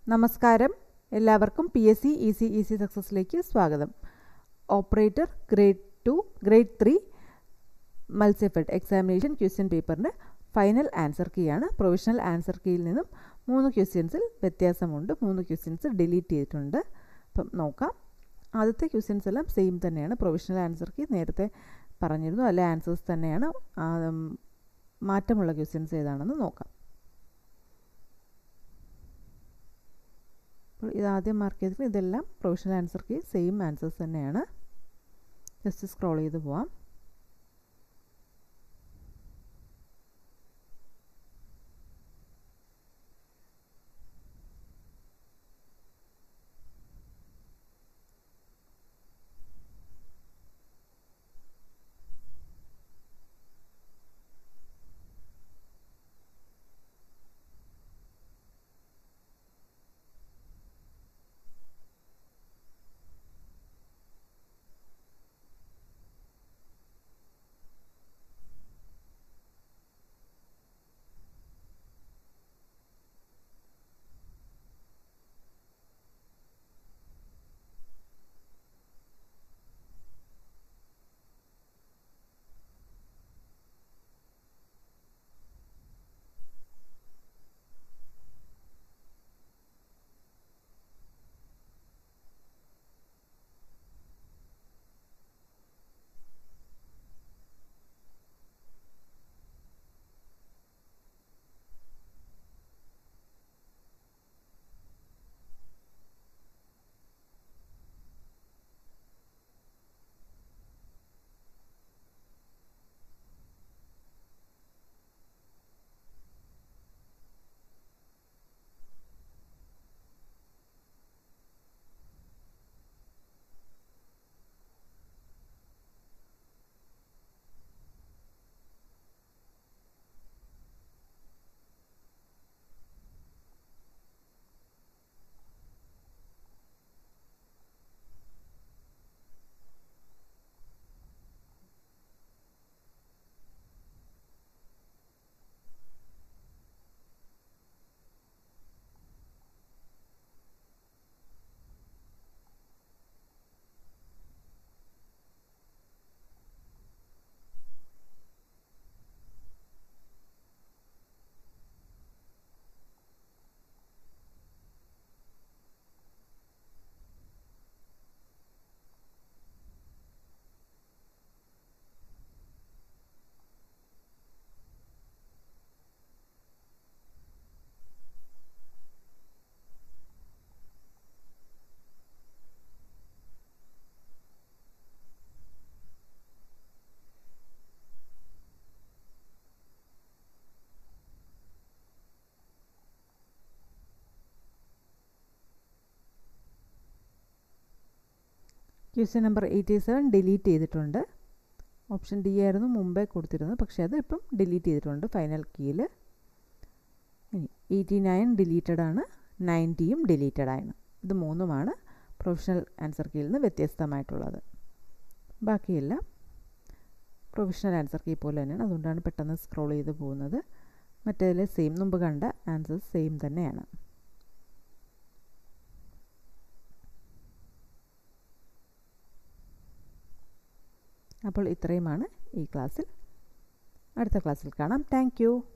നമസ്കാരം എല്ലാവർക്കും P S C E C E C സക്സസിലേക്ക് സ്വാഗതം operator grade two grade three Matsyafed examination question പേപ്പറിൻ്റെ ഫൈനൽ ആൻസർ കീയാണ് പ്രൊവിഷണൽ ആൻസർ കീയിൽ നിന്നും മൂന്ന് ക്വസ്റ്റ്യൻസിൽ വ്യത്യാസമുണ്ട് മൂന്ന് ക്വസ്റ്റ്യൻസ് ഡിലീറ്റ് ചെയ്തിട്ടുണ്ട് അപ്പം നോക്കാം ആദ്യത്തെ ക്വസ്റ്റ്യൻസ് എല്ലാം സെയിം തന്നെയാണ് പ്രൊവിഷണൽ ആൻസർ കീ നേരത്തെ പറഞ്ഞിരുന്നു അല്ലെ ആൻസേഴ്സ് തന്നെയാണ് ആ, ഉം, മാറ്റമുള്ള ക്വസ്റ്റ്യൻസ് ഏതാണെന്ന് നോക്കാം അപ്പോൾ ഇതാദ്യം മാർക്ക് ചെയ്തിട്ട് ഇതെല്ലാം provisional answer key same answers തന്നെയാണ് ജസ്റ്റ് സ്ക്രോൾ ചെയ്ത് പോവാം question number eighty seven delete ചെയ്തിട്ടുണ്ട് ഓപ്ഷൻ ഡി ആയിരുന്നു മുമ്പേ കൊടുത്തിരുന്നത് പക്ഷേ അത് ഇപ്പം ഡിലീറ്റ് ചെയ്തിട്ടുണ്ട് ഫൈനൽ കീയിൽ ഇനി എയ്റ്റി നയൻ ഡിലീറ്റഡ് ആണ് നയൻറ്റിയും ഡിലീറ്റഡ് ആണ് ഇത് മൂന്നുമാണ് പ്രൊഫഷണൽ ആൻസർ കീയിൽ നിന്ന് വ്യത്യസ്തമായിട്ടുള്ളത് ബാക്കിയെല്ലാം പ്രൊഫഷണൽ ആൻസർ കീ പോലെ തന്നെയാണ് അതുകൊണ്ടാണ് പെട്ടെന്ന് സ്ക്രോൾ ചെയ്ത് പോകുന്നത് മറ്റേതിൽ സെയിം മുമ്പ് കണ്ട ആൻസേഴ്സ് സെയിം തന്നെയാണ് അപ്പോൾ ഇത്രയുമാണ് ഈ ക്ലാസ്സിൽ അടുത്ത ക്ലാസ്സിൽ കാണാം താങ്ക്